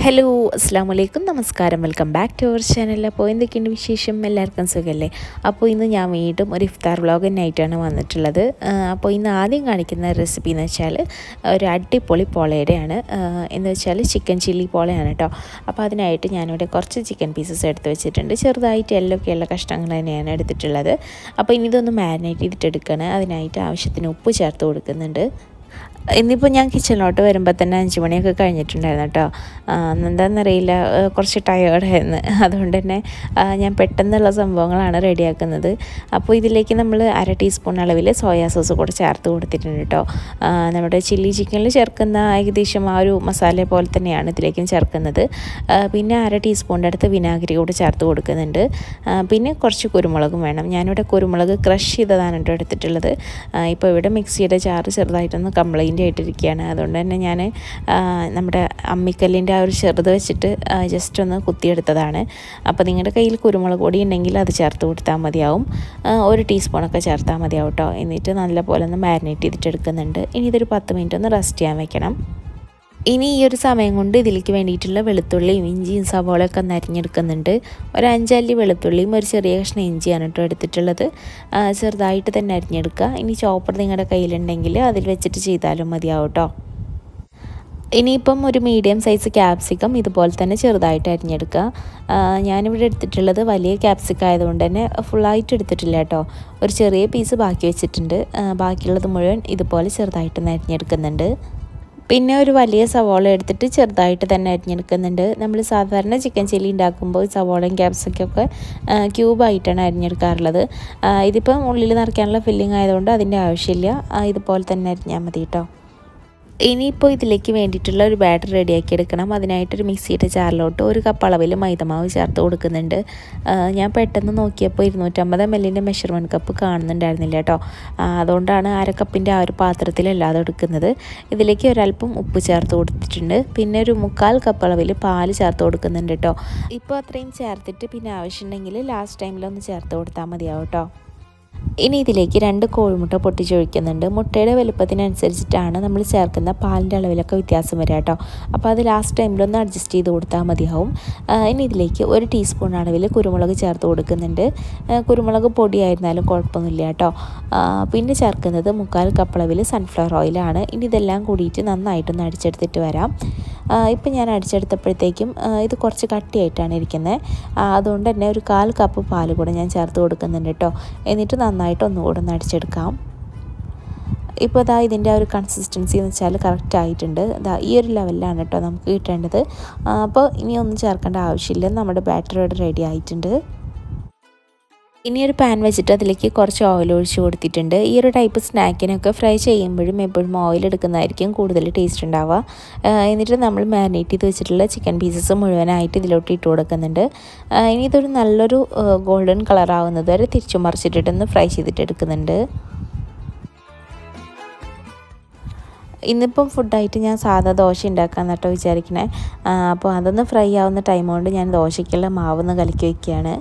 hello അസ്സാം വലൈക്കും നമസ്കാരം welcome back to our channel അപ്പോൾ എന്തൊക്കെയുണ്ട് വിശേഷം എല്ലാവർക്കും സുഖമല്ലേ അപ്പോൾ ഇന്ന് ഞാൻ വീണ്ടും ഒരു ഇഫ്താർ വ്ളോഗ് തന്നെയായിട്ടാണ് വന്നിട്ടുള്ളത് ആ, അപ്പോൾ ഇന്ന് ആദ്യം കാണിക്കുന്ന റെസിപ്പി എന്ന് വെച്ചാൽ ഒരു അടിപൊളി പോളയുടെയാണ് ആ, എന്ന് വെച്ചാൽ ചിക്കൻ ചില്ലി പോളയാണ് കേട്ടോ അപ്പോൾ അതിനായിട്ട് ഞാനിവിടെ കുറച്ച് ചിക്കൻ പീസസ് എടുത്ത് വെച്ചിട്ടുണ്ട് ചെറുതായിട്ട് എല്ലൊക്കെയുള്ള കഷ്ണങ്ങൾ തന്നെയാണ് എടുത്തിട്ടുള്ളത് അപ്പോൾ ഇനി ഇതൊന്ന് മാരിനേറ്റ് ചെയ്തിട്ടെടുക്കണം അതിനായിട്ട് ആവശ്യത്തിന് ഉപ്പ് ചേർത്ത് കൊടുക്കുന്നുണ്ട് ഇന്നിപ്പോൾ ഞാൻ കിച്ചണിലോട്ട് വരുമ്പോൾ തന്നെ അഞ്ച് മണിയൊക്കെ കഴിഞ്ഞിട്ടുണ്ടായിരുന്നു കേട്ടോ ആ, എന്താണെന്നറിയില്ല ആ, കുറച്ച് ടയേർഡായിരുന്നു അതുകൊണ്ട് തന്നെ ആ, ഞാൻ പെട്ടെന്നുള്ള സംഭവങ്ങളാണ് റെഡിയാക്കുന്നത് അപ്പോൾ ഇതിലേക്ക് നമ്മൾ അര ടീസ്പൂൺ അളവിൽ സോയാ സോസ് കൂടെ ചേർത്ത് കൊടുത്തിട്ടുണ്ട് കേട്ടോ ആ, നമ്മുടെ ചില്ലി ചിക്കനിൽ ചേർക്കുന്ന ഏകദേശം ആ ഒരു മസാല പോലെ തന്നെയാണ് ഇതിലേക്കും ചേർക്കുന്നത് ആ, പിന്നെ അര ടീസ്പൂണിൻ്റെ അടുത്ത് വിനാഗിരി കൂടെ ചേർത്ത് കൊടുക്കുന്നുണ്ട് ആ, പിന്നെ കുറച്ച് കുരുമുളകും വേണം ഞാനിവിടെ കുരുമുളക് ക്രഷ് ചെയ്തതാണ് കേട്ടോ എടുത്തിട്ടുള്ളത് ആ, ഇപ്പോൾ ഇവിടെ മിക്സിയുടെ ചാറ് ചെറുതായിട്ടൊന്ന് കംപ്ലൈൻറ്റ് ആയിട്ടിരിക്കുകയാണ് അതുകൊണ്ട് തന്നെ ഞാൻ നമ്മുടെ അമ്മിക്കല്ലിൻ്റെ ആ ഒരു ചെറുത് വെച്ചിട്ട് ജസ്റ്റ് ഒന്ന് കുത്തിയെടുത്തതാണ് അപ്പോൾ നിങ്ങളുടെ കയ്യിൽ കുരുമുളക് പൊടി ഉണ്ടെങ്കിൽ അത് ചേർത്ത് കൊടുത്താൽ മതിയാവും ആ, ഒരു ടീസ്പൂണൊക്കെ ചേർത്താൽ മതിയാവും കേട്ടോ എന്നിട്ട് നല്ലപോലെ ഒന്ന് മാരിനേറ്റ് ചെയ്തിട്ടെടുക്കുന്നുണ്ട് ഇനി ഇതൊരു പത്ത് മിനിറ്റ് ഒന്ന് റെസ്റ്റ് ചെയ്യാൻ വെക്കണം ഇനി ഈ ഒരു സമയം കൊണ്ട് ഇതിലേക്ക് വേണ്ടിയിട്ടുള്ള വെളുത്തുള്ളിയും ഇഞ്ചിയും സവോളയൊക്കെ ഒന്ന് അരിഞ്ഞെടുക്കുന്നുണ്ട് ഒരു അഞ്ചല്ലി വെളുത്തുള്ളിയും ഒരു ചെറിയ കഷ്ണം ഇഞ്ചിയാണ് കേട്ടോ എടുത്തിട്ടുള്ളത് ആ, ചെറുതായിട്ട് തന്നെ അരിഞ്ഞെടുക്കുക ഇനി ചോപ്പർ നിങ്ങളുടെ കയ്യിലുണ്ടെങ്കിൽ അതിൽ വെച്ചിട്ട് ചെയ്താലും മതിയാവും കേട്ടോ ഇനിയിപ്പം ഒരു മീഡിയം സൈസ് ക്യാപ്സിക്കം ഇതുപോലെ തന്നെ ചെറുതായിട്ട് അരിഞ്ഞെടുക്കുക ആ, ഞാനിവിടെ എടുത്തിട്ടുള്ളത് വലിയ ക്യാപ്സിക്കം ആയതുകൊണ്ട് തന്നെ ഫുള്ളായിട്ട് എടുത്തിട്ടില്ല കേട്ടോ ഒരു ചെറിയ പീസ് ബാക്കി വെച്ചിട്ടുണ്ട് ആ, ബാക്കിയുള്ളത് മുഴുവൻ ഇതുപോലെ ചെറുതായിട്ടൊന്ന് അരിഞ്ഞെടുക്കുന്നുണ്ട് പിന്നെ ഒരു വലിയ സവോള എടുത്തിട്ട് ചെറുതായിട്ട് തന്നെ അരിഞ്ഞെടുക്കുന്നുണ്ട് നമ്മൾ സാധാരണ ചിക്കൻ ചില്ലി ഉണ്ടാക്കുമ്പോൾ സവോളയും ക്യാപ്സിക്കൊക്കെ ക്യൂബായിട്ടാണ് അരിഞ്ഞെടുക്കാറുള്ളത് ആ, ഇതിപ്പം ഉള്ളിൽ നിറയ്ക്കാനുള്ള ഫില്ലിംഗ് ആയതുകൊണ്ട് അതിൻ്റെ ആവശ്യമില്ല ആ, ഇതുപോലെ തന്നെ അരിഞ്ഞാൽ മതി കേട്ടോ ഇനിയിപ്പോൾ ഇതിലേക്ക് വേണ്ടിയിട്ടുള്ള ഒരു ബാറ്റർ റെഡിയാക്കി എടുക്കണം അതിനായിട്ടൊരു മിക്സിയുടെ ജാറിലോട്ട് ഒരു കപ്പ് അളവിൽ മൈദമാവ് ചേർത്ത് കൊടുക്കുന്നുണ്ട് ആ, ഞാൻ പെട്ടെന്ന് നോക്കിയപ്പോൾ ഇരുന്നൂറ്റമ്പത് എം എല്ലിൻ്റെ മെഷർമെൻറ്റ് കപ്പ് കാണുന്നുണ്ടായിരുന്നില്ല കേട്ടോ ആ, അതുകൊണ്ടാണ് അര കപ്പിൻ്റെ ആ ഒരു പാത്രത്തിലല്ലാതെ എടുക്കുന്നത് ഇതിലേക്ക് ഒരല്പം ഉപ്പ് ചേർത്ത് കൊടുത്തിട്ടുണ്ട് പിന്നെ ഒരു മുക്കാൽ കപ്പ് അളവിൽ പാല് ചേർത്ത് കൊടുക്കുന്നുണ്ട് കേട്ടോ ഇപ്പോൾ അത്രയും ചേർത്തിട്ട് പിന്നെ ആവശ്യമുണ്ടെങ്കിൽ ലാസ്റ്റ് ടൈമിലൊന്ന് ചേർത്ത് കൊടുത്താൽ മതിയാവും കേട്ടോ ഇനി ഇതിലേക്ക് രണ്ട് കോഴിമുട്ട പൊട്ടിച്ചൊഴിക്കുന്നുണ്ട് മുട്ടയുടെ വലുപ്പത്തിനനുസരിച്ചിട്ടാണ് നമ്മൾ ചേർക്കുന്ന പാലിൻ്റെ അളവിലൊക്കെ വ്യത്യാസം വരിക കേട്ടോ അപ്പോൾ അത് ലാസ്റ്റ് ടൈമിലൊന്ന് അഡ്ജസ്റ്റ് ചെയ്ത് കൊടുത്താൽ മതിയാവും ആ, ഇനി ഇതിലേക്ക് ഒരു ടീസ്പൂൺ അളവിൽ കുരുമുളക് ചേർത്ത് കൊടുക്കുന്നുണ്ട് ആ, കുരുമുളക് പൊടിയായിരുന്നാലും കുഴപ്പമൊന്നുമില്ല കേട്ടോ ആ, പിന്നെ ചേർക്കുന്നത് മുക്കാൽ കപ്പളവിൽ സൺഫ്ലവർ ഓയിലാണ് ഇനി ഇതെല്ലാം കൂടിയിട്ട് നന്നായിട്ടൊന്ന് അടിച്ചെടുത്തിട്ട് വരാം ഇപ്പം ഞാൻ അടിച്ചെടുത്തപ്പോഴത്തേക്കും ആ, ഇത് കുറച്ച് കട്ടിയായിട്ടാണ് ഇരിക്കുന്നത് അതുകൊണ്ട് തന്നെ ഒരു കാൽ കപ്പ് പാൽ കൂടെ ഞാൻ ചേർത്ത് കൊടുക്കുന്നുണ്ട് കേട്ടോ എന്നിട്ട് നന്നായിട്ട് ഒന്നുകൂടെ ഒന്ന് അടിച്ചെടുക്കാം ഇപ്പോൾ ഇതാ ഇതിൻ്റെ ആ ഒരു കൺസിസ്റ്റൻസി എന്ന് വെച്ചാൽ കറക്റ്റ് ആയിട്ടുണ്ട് ഇതാ ഈ ഒരു ലെവലിലാണ് കേട്ടോ നമുക്ക് കിട്ടേണ്ടത് ആ, അപ്പോൾ ഇനി ഒന്നും ചേർക്കേണ്ട ആവശ്യമില്ല നമ്മുടെ ബാറ്ററി ഇവിടെ റെഡി ആയിട്ടുണ്ട് ഇനി ഒരു പാൻ വെച്ചിട്ട് അതിലേക്ക് കുറച്ച് ഓയിൽ ഒഴിച്ച് കൊടുത്തിട്ടുണ്ട് ഈ ഒരു ടൈപ്പ് സ്നാക്കിനൊക്കെ ഫ്രൈ ചെയ്യുമ്പോഴും എപ്പോഴും ഓയിൽ എടുക്കുന്നതായിരിക്കും കൂടുതൽ ടേസ്റ്റ് ഉണ്ടാവുക ആ, എന്നിട്ട് നമ്മൾ മാരിനേറ്റ് ചെയ്ത് വെച്ചിട്ടുള്ള ചിക്കൻ പീസസ് മുഴുവനായിട്ട് ഇതിലോട്ട് ഇട്ട് കൊടുക്കുന്നുണ്ട് ആ, ഇനി ഇതൊരു നല്ലൊരു ഗോൾഡൻ കളർ ആവുന്നത് വരെ തിരിച്ചു മറിച്ചിട്ടിട്ടൊന്ന് ഫ്രൈ ചെയ്തിട്ട് എടുക്കുന്നുണ്ട് ഇന്നിപ്പം ഫുഡായിട്ട് ഞാൻ സാധാ ദോശ ഉണ്ടാക്കാമെന്ന് കേട്ടോ വിചാരിക്കണേ ആ, അപ്പോൾ അതൊന്ന് ഫ്രൈ ആവുന്ന ടൈം കൊണ്ട് ഞാൻ ദോശയ്ക്കുള്ള മാവൊന്ന് കലക്കി വയ്ക്കുകയാണ്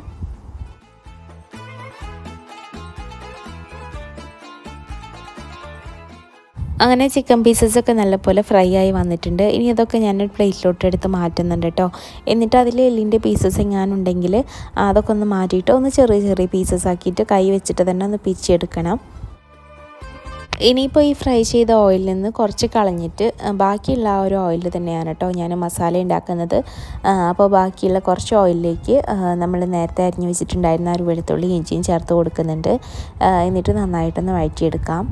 അങ്ങനെ ചിക്കൻ പീസസ് ഒക്കെ നല്ലപോലെ ഫ്രൈ ആയി വന്നിട്ടുണ്ട് ഇനി അതൊക്കെ ഞാനൊരു പ്ലേറ്റിലോട്ട് എടുത്ത് മാറ്റുന്നുണ്ട് കേട്ടോ എന്നിട്ട് അതിൽ എല്ലിൻ്റെ പീസസ് എങ്ങാനുണ്ടെങ്കിൽ അതൊക്കെ ഒന്ന് മാറ്റിയിട്ട് ഒന്ന് ചെറിയ ചെറിയ പീസസ് ആക്കിയിട്ട് കൈ വെച്ചിട്ട് തന്നെ ഒന്ന് പിച്ചെടുക്കണം ഇനിയിപ്പോൾ ഈ ഫ്രൈ ചെയ്ത ഓയിലിൽ നിന്ന് കുറച്ച് കളഞ്ഞിട്ട് ആ, ബാക്കിയുള്ള ആ ഒരു ഓയിൽ തന്നെയാണ് കേട്ടോ ഞാൻ മസാല ഉണ്ടാക്കുന്നത് ആ, അപ്പോൾ ബാക്കിയുള്ള കുറച്ച് ഓയിലിലേക്ക് നമ്മൾ നേരത്തെ അരിഞ്ഞു വെച്ചിട്ടുണ്ടായിരുന്ന ആ ഒരു വെളുത്തുള്ളി ഇഞ്ചിയും ചേർത്ത് കൊടുക്കുന്നുണ്ട് ആ, എന്നിട്ട് നന്നായിട്ടൊന്ന് വഴറ്റിയെടുക്കാം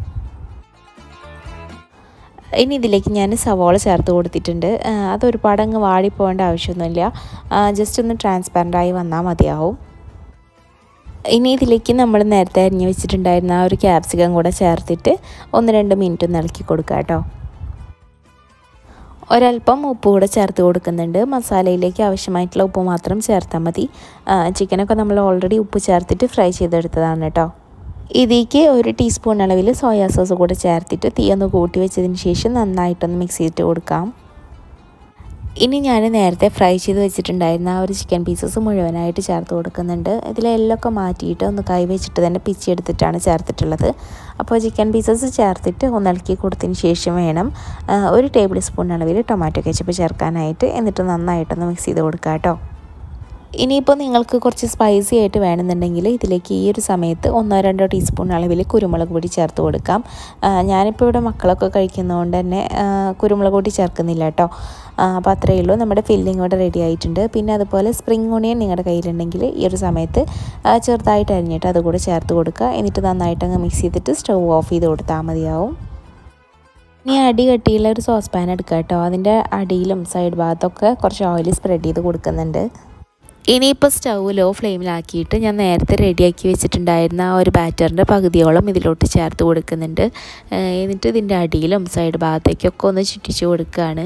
ഇനി ഇതിലേക്ക് ഞാൻ സവോള ചേർത്ത് കൊടുത്തിട്ടുണ്ട് ആ, അതൊരുപാട് അങ്ങ് വാടിപ്പോകേണ്ട ആവശ്യമൊന്നുമില്ല ജസ്റ്റ് ഒന്ന് ട്രാൻസ്പെറൻ്റായി വന്നാൽ മതിയാവും ഇനി ഇതിലേക്ക് നമ്മൾ നേരത്തെ അരിഞ്ഞ് വെച്ചിട്ടുണ്ടായിരുന്ന ആ ഒരു ക്യാപ്സിക്കം കൂടെ ചേർത്തിട്ട് ഒന്ന് രണ്ട് മിനിറ്റ് ഒന്ന് ഇളക്കി കൊടുക്കുക കേട്ടോ ഒരല്പം ഉപ്പ് കൂടെ ചേർത്ത് കൊടുക്കുന്നുണ്ട് മസാലയിലേക്ക് ആവശ്യമായിട്ടുള്ള ഉപ്പ് മാത്രം ചേർത്താൽ മതി ആ, ചിക്കനൊക്കെ നമ്മൾ ഓൾറെഡി ഉപ്പ് ചേർത്തിട്ട് ഫ്രൈ ചെയ്തെടുത്തതാണ് കേട്ടോ ഇതിലേക്ക് ഒരു ടീസ്പൂൺ അളവിൽ സോയാ സോസ് കൂടെ ചേർത്തിട്ട് തീ ഒന്ന് കൂട്ടി വെച്ചതിന് ശേഷം നന്നായിട്ടൊന്ന് മിക്സ് ചെയ്തിട്ട് കൊടുക്കാം ഇനി ഞാൻ നേരത്തെ ഫ്രൈ ചെയ്ത് വെച്ചിട്ടുണ്ടായിരുന്ന ആ ഒരു ചിക്കൻ പീസസ് മുഴുവനായിട്ട് ചേർത്ത് കൊടുക്കുന്നുണ്ട് ഇതിലെല്ലൊക്കെ മാറ്റിയിട്ട് ഒന്ന് കൈ വെച്ചിട്ട് തന്നെ പിച്ചെടുത്തിട്ടാണ് ചേർത്തിട്ടുള്ളത് അപ്പോൾ ചിക്കൻ പീസസ് ചേർത്തിട്ട് ഒന്ന് ഇളക്കി കൊടുത്തതിന് ശേഷം വേണം ഒരു ടേബിൾ സ്പൂൺ അളവിൽ ടൊമാറ്റോ കെച്ചപ്പ് ചേർക്കാനായിട്ട് എന്നിട്ട് നന്നായിട്ടൊന്ന് മിക്സ് ചെയ്ത് കൊടുക്കാം കേട്ടോ ഇനിയിപ്പോൾ നിങ്ങൾക്ക് കുറച്ച് സ്പൈസി ആയിട്ട് വേണമെന്നുണ്ടെങ്കിൽ ഇതിലേക്ക് ഈ ഒരു സമയത്ത് ഒന്നോ രണ്ടോ ടീസ്പൂൺ അളവിൽ കുരുമുളക് പൊടി ചേർത്ത് കൊടുക്കാം ഞാനിപ്പോൾ ഇവിടെ മക്കളൊക്കെ കഴിക്കുന്നതുകൊണ്ട് തന്നെ കുരുമുളക് പൊടി ചേർക്കുന്നില്ല കേട്ടോ അപ്പോൾ അത്രയേ ഉള്ളൂ നമ്മുടെ ഫില്ലിംഗ് ഇവിടെ റെഡി ആയിട്ടുണ്ട് പിന്നെ അതുപോലെ സ്പ്രിംഗ് ഓണിയൻ നിങ്ങളുടെ കയ്യിലുണ്ടെങ്കിൽ ഈ ഒരു സമയത്ത് ചെറുതായിട്ട് അരിഞ്ഞിട്ട് അതുകൂടെ ചേർത്ത് കൊടുക്കുക എന്നിട്ട് നന്നായിട്ട് അങ്ങ് മിക്സ് ചെയ്തിട്ട് സ്റ്റൗ ഓഫ് ചെയ്ത് കൊടുത്താൽ മതിയാവും ഇനി അടി കട്ടിയുള്ള ഒരു സോസ് പാൻ എടുക്കുക കേട്ടോ അതിൻ്റെ അടിയിലും സൈഡ് ഭാഗത്തൊക്കെ കുറച്ച് ഓയിൽ സ്പ്രെഡ് ചെയ്ത് കൊടുക്കുന്നുണ്ട് ഇനിയിപ്പോൾ സ്റ്റൗ ലോ ഫ്ലെയിമിലാക്കിയിട്ട് ഞാൻ നേരത്തെ റെഡിയാക്കി വെച്ചിട്ടുണ്ടായിരുന്ന ആ ഒരു ബാറ്ററിൻ്റെ പകുതിയോളം ഇതിലോട്ട് ചേർത്ത് കൊടുക്കുന്നുണ്ട് എന്നിട്ട് ഇതിൻ്റെ അടിയിലും സൈഡ് ഭാഗത്തേക്കൊക്കെ ഒന്ന് ചുറ്റിച്ച് കൊടുക്കുകയാണ്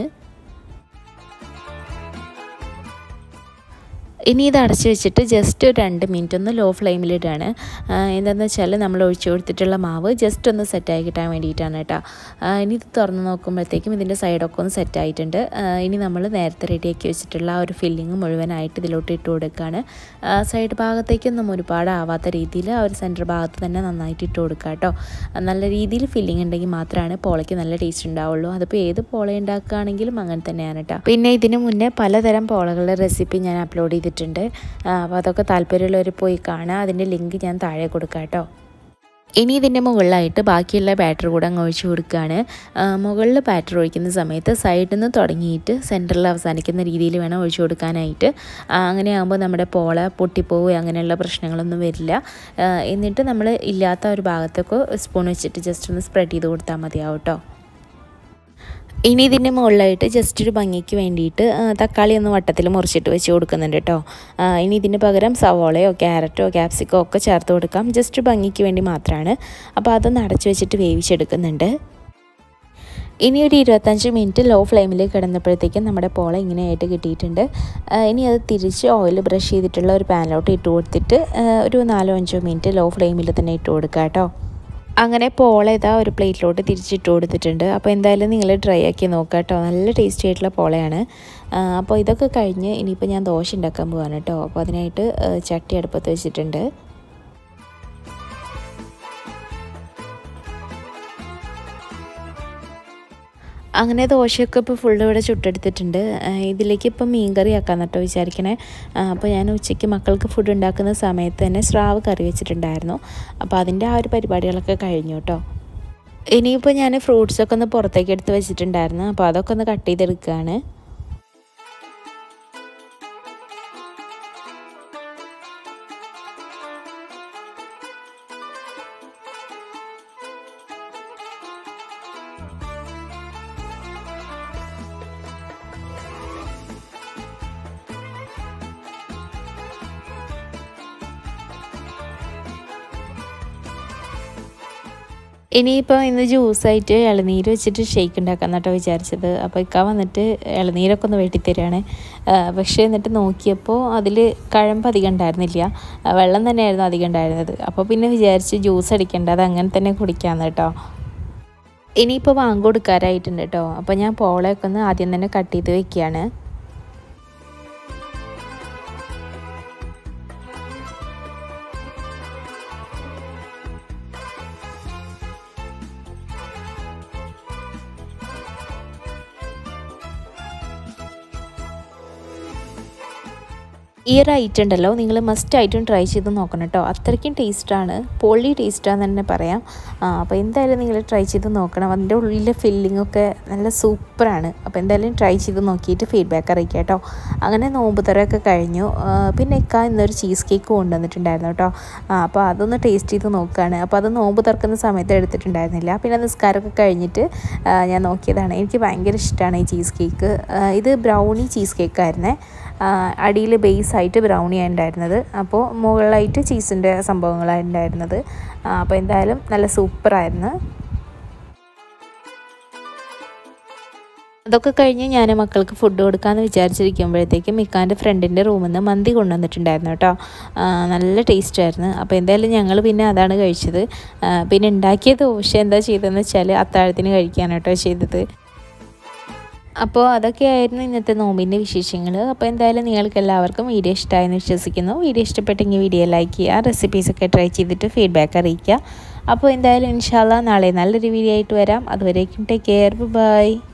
ഇനി ഇത് അടച്ച് വെച്ചിട്ട് ജസ്റ്റ് ഒരു രണ്ട് മിനിറ്റ് ഒന്ന് ലോ ഫ്ലെയിമിലിടാണ് എന്താണെന്ന് വെച്ചാൽ നമ്മൾ ഒഴിച്ചു കൊടുത്തിട്ടുള്ള മാവ് ജസ്റ്റ് ഒന്ന് സെറ്റായി കിട്ടാൻ വേണ്ടിയിട്ടാണ് കേട്ടോ ഇനി ഇത് തുറന്ന് നോക്കുമ്പോഴത്തേക്കും ഇതിൻ്റെ സൈഡൊക്കെ ഒന്ന് സെറ്റായിട്ടുണ്ട് ഇനി നമ്മൾ നേരത്തെ റെഡിയാക്കി വെച്ചിട്ടുള്ള ആ ഒരു ഫില്ലിങ് മുഴുവനായിട്ട് ഇതിലോട്ട് ഇട്ട് കൊടുക്കുകയാണ് സൈഡ് ഭാഗത്തേക്കൊന്നും ഒരുപാട് ആവാത്ത രീതിയിൽ ആ ഒരു സെൻറ്റർ ഭാഗത്ത് തന്നെ നന്നായിട്ട് ഇട്ട് കൊടുക്കുക കേട്ടോ നല്ല രീതിയിൽ ഫില്ലിങ് ഉണ്ടെങ്കിൽ മാത്രമാണ് പോളയ്ക്ക് നല്ല ടേസ്റ്റ് ഉണ്ടാവുള്ളൂ അതിപ്പോൾ ഏത് പോള ഉണ്ടാക്കുകയാണെങ്കിലും അങ്ങനെ തന്നെയാണ് കേട്ടോ പിന്നെ ഇതിന് മുന്നേ പലതരം പോളകളുടെ റെസിപ്പി ഞാൻ അപ്ലോഡ് ചെയ്തിട്ടുണ്ട് ചെയ്തിട്ടുണ്ട് അപ്പോൾ അതൊക്കെ താല്പര്യമുള്ളവർ പോയി കാണുക അതിൻ്റെ ലിങ്ക് ഞാൻ താഴെ കൊടുക്കാം കേട്ടോ ഇനി ഇതിൻ്റെ മുകളിലായിട്ട് ബാക്കിയുള്ള ബാറ്റർ കൂടെ അങ്ങ് ഒഴിച്ച് കൊടുക്കുകയാണ് മുകളിൽ ബാറ്റർ ഒഴിക്കുന്ന സമയത്ത് സൈഡിൽ നിന്ന് തുടങ്ങിയിട്ട് സെൻറ്ററിൽ അവസാനിക്കുന്ന രീതിയിൽ വേണം ഒഴിച്ചു കൊടുക്കാനായിട്ട് അങ്ങനെ ആകുമ്പോൾ നമ്മുടെ പോള പൊട്ടിപ്പോവുകയോ അങ്ങനെയുള്ള പ്രശ്നങ്ങളൊന്നും വരില്ല എന്നിട്ട് നമ്മൾ ഇല്ലാത്ത ഒരു ഭാഗത്തൊക്കെ സ്പൂൺ വെച്ചിട്ട് ജസ്റ്റ് ഒന്ന് സ്പ്രെഡ് ചെയ്ത് കൊടുത്താൽ മതിയാവും കേട്ടോ ഇനി ഇതിൻ്റെ മുകളിലായിട്ട് ജസ്റ്റ് ഒരു ഭംഗിക്ക് വേണ്ടിയിട്ട് തക്കാളി ഒന്ന് വട്ടത്തിൽ മുറിച്ചിട്ട് വെച്ച് കൊടുക്കുന്നുണ്ട് കേട്ടോ ഇനി ഇതിന് പകരം സവോളയോ ക്യാരറ്റോ ക്യാപ്സിക്കോ ഒക്കെ ചേർത്ത് കൊടുക്കാം ജസ്റ്റ് ഭംഗിക്ക് വേണ്ടി മാത്രമാണ് അപ്പോൾ അതൊന്ന് അടച്ചു വെച്ചിട്ട് വേവിച്ചെടുക്കുന്നുണ്ട് ഇനി ഒരു ഇരുപത്തഞ്ച് മിനിറ്റ് ലോ ഫ്ലെയിമിൽ കിടന്നപ്പോഴത്തേക്കും നമ്മുടെ പോള ഇങ്ങനെയായിട്ട് കിട്ടിയിട്ടുണ്ട് ഇനി അത് തിരിച്ച് ഓയിൽ ബ്രഷ് ചെയ്തിട്ടുള്ള ഒരു പാനിലോട്ട് ഇട്ട് കൊടുത്തിട്ട് ഒരു നാലോ അഞ്ചോ മിനിറ്റ് ലോ ഫ്ലെയിമിൽ തന്നെ ഇട്ട് കൊടുക്കുക കേട്ടോ അങ്ങനെ പോള ഇതാ ഒരു പ്ലേറ്റിലോട്ട് തിരിച്ചിട്ട് കൊടുത്തിട്ടുണ്ട് അപ്പോൾ എന്തായാലും നിങ്ങൾ ട്രൈ ആക്കി നോക്കുക കേട്ടോ നല്ല ടേസ്റ്റി ആയിട്ടുള്ള പോളയാണ് അപ്പോൾ ഇതൊക്കെ കഴിഞ്ഞ് ഇനിയിപ്പോൾ ഞാൻ ദോശ ഉണ്ടാക്കാൻ പോവാണ് കേട്ടോ അപ്പോൾ അതിനായിട്ട് ചട്ടി അടുപ്പത്ത് വെച്ചിട്ടുണ്ട് അങ്ങനെ ദോശയൊക്കെ ഇപ്പോൾ ഫുള്ള് ഇവിടെ ചുട്ടെടുത്തിട്ടുണ്ട് ഇതിലേക്ക് ഇപ്പം മീൻ കറി ആക്കാൻ കേട്ടോ വിചാരിക്കണേ അപ്പോൾ ഞാൻ ഉച്ചയ്ക്ക് മക്കൾക്ക് ഫുഡ് ഉണ്ടാക്കുന്ന സമയത്ത് തന്നെ സ്രാവ് കറി വെച്ചിട്ടുണ്ടായിരുന്നു അപ്പോൾ അതിൻ്റെ ആ ഒരു പരിപാടികളൊക്കെ കഴിഞ്ഞു കേട്ടോ ഇനിയിപ്പോൾ ഞാൻ ഫ്രൂട്ട്സൊക്കെ ഒന്ന് പുറത്തേക്ക് എടുത്ത് വെച്ചിട്ടുണ്ടായിരുന്നു അപ്പോൾ അതൊക്കെ ഒന്ന് കട്ട് ചെയ്തെടുക്കുകയാണ് ഇനിയിപ്പോൾ ഇന്ന് ജ്യൂസായിട്ട് ഇളനീര് വെച്ചിട്ട് ഷേക്ക് ഉണ്ടാക്കാൻ കേട്ടോ വിചാരിച്ചത് അപ്പോൾ ഇക്ക വന്നിട്ട് ഇളനീരൊക്കെ ഒന്ന് വെട്ടിത്തരാണ് പക്ഷേ എന്നിട്ട് നോക്കിയപ്പോൾ അതിൽ കഴമ്പ് അധികം ഉണ്ടായിരുന്നില്ല വെള്ളം തന്നെയായിരുന്നു അധികം ഉണ്ടായിരുന്നത് അപ്പോൾ പിന്നെ വിചാരിച്ച് ജ്യൂസ് അടിക്കേണ്ട അത് അങ്ങനെ തന്നെ കുടിക്കാമെന്ന് കേട്ടോ ഇനിയിപ്പോൾ വാങ്ങ് കൊടുക്കാറായിട്ടുണ്ട് കേട്ടോ അപ്പോൾ ഞാൻ പോളയൊക്കെ ഒന്ന് ആദ്യം തന്നെ കട്ട് ചെയ്ത് വെക്കുകയാണ് ഈ ഒരു ഐറ്റം ഉണ്ടല്ലോ നിങ്ങൾ മസ്റ്റ് ആയിട്ടും ട്രൈ ചെയ്ത് നോക്കണം കേട്ടോ അത്രയ്ക്കും ടേസ്റ്റാണ് പൊള്ളി ടേസ്റ്റാന്ന് തന്നെ പറയാം അപ്പോൾ എന്തായാലും നിങ്ങൾ ട്രൈ ചെയ്ത് നോക്കണം അതിൻ്റെ ഉള്ളിലെ ഫില്ലിംഗ് ഒക്കെ നല്ല സൂപ്പറാണ് അപ്പോൾ എന്തായാലും ട്രൈ ചെയ്ത് നോക്കിയിട്ട് ഫീഡ്ബാക്ക് അറിയിക്കുക കേട്ടോ അങ്ങനെ നോമ്പ് തറയൊക്കെ കഴിഞ്ഞു പിന്നെ ഇക്ക ഇന്നൊരു ചീസ് കേക്ക് കൊണ്ടുവന്നിട്ടുണ്ടായിരുന്നു കേട്ടോ അപ്പോൾ അതൊന്ന് ടേസ്റ്റ് ചെയ്ത് നോക്കുകയാണ് അപ്പോൾ അത് നോമ്പ് തുറക്കുന്ന സമയത്ത് എടുത്തിട്ടുണ്ടായിരുന്നില്ല പിന്നെ നിസ്കാരമൊക്കെ കഴിഞ്ഞിട്ട് ഞാൻ നോക്കിയതാണ് എനിക്ക് ഭയങ്കര ഇഷ്ടമാണ് ഈ ചീസ് കേക്ക് ഇത് ബ്രൗണി ചീസ് കേക്കായിരുന്നേ അടിയിൽ ബേസ് ആയിട്ട് ബ്രൗണിയാണ് ഉണ്ടായിരുന്നത് അപ്പോൾ മുകളിലായിട്ട് ചീസിൻ്റെ സംഭവങ്ങളാണ് ഉണ്ടായിരുന്നത് അപ്പോൾ എന്തായാലും നല്ല സൂപ്പറായിരുന്നു അതൊക്കെ കഴിഞ്ഞ് ഞാൻ മക്കൾക്ക് ഫുഡ് കൊടുക്കാമെന്ന് വിചാരിച്ചിരിക്കുമ്പോഴത്തേക്കും മിക്കാൻ്റെ ഫ്രണ്ടിൻ്റെ റൂമിൽ നിന്ന് മന്തി കൊണ്ടുവന്നിട്ടുണ്ടായിരുന്നു കേട്ടോ നല്ല ടേസ്റ്റ് ആയിരുന്നു അപ്പോൾ എന്തായാലും ഞങ്ങൾ പിന്നെ അതാണ് കഴിച്ചത് പിന്നെ ഉണ്ടാക്കിയ ദോശ എന്താ ചെയ്തതെന്ന് വെച്ചാൽ അത്താഴത്തിന് കഴിക്കാനാണ് കേട്ടോ ചെയ്തത് അപ്പോൾ അതൊക്കെയായിരുന്നു ഇന്നത്തെ നോമ്പിൻ്റെ വിശേഷങ്ങൾ അപ്പോൾ എന്തായാലും നിങ്ങൾക്ക് എല്ലാവർക്കും വീഡിയോ ഇഷ്ടമായെന്ന് വിശ്വസിക്കുന്നു വീഡിയോ ഇഷ്ടപ്പെട്ടെങ്കിൽ വീഡിയോ ലൈക്ക് ചെയ്യുക റെസിപ്പീസൊക്കെ ട്രൈ ചെയ്തിട്ട് ഫീഡ്ബാക്ക് അറിയിക്കുക അപ്പോൾ എന്തായാലും ഇൻഷാല്ല നാളെ നല്ലൊരു വീഡിയോ ആയിട്ട് വരാം അതുവരേക്കും ടേക്ക് കെയർ ബൈ